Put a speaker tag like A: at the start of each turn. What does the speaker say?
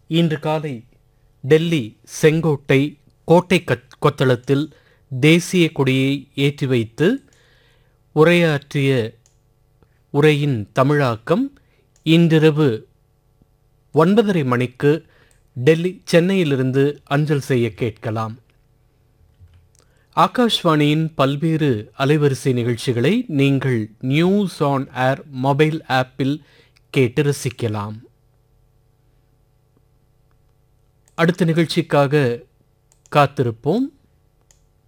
A: இன்று காலை டெல்லி செங்கோட்டை கோட்டை கத்- கொத்தளத்தில் தேசிய கொடியை ஏற்றி வைத்து உரையாற்றிய உரையின் தமிழாக்கம் இன்றிரவு ஒன்பதரை மணிக்கு டெல்லி சென்னையிலிருந்து அஞ்சல் செய்ய கேட்கலாம் ஆகாஷ்வாணியின் பல்வேறு அலைவரிசை நிகழ்ச்சிகளை நீங்கள் நியூஸ் ஆன் ஏர் மொபைல் ஆப்பில் கேட்டு ரசிக்கலாம் அடுத்த நிகழ்ச்சிக்காக காத்திருப்போம்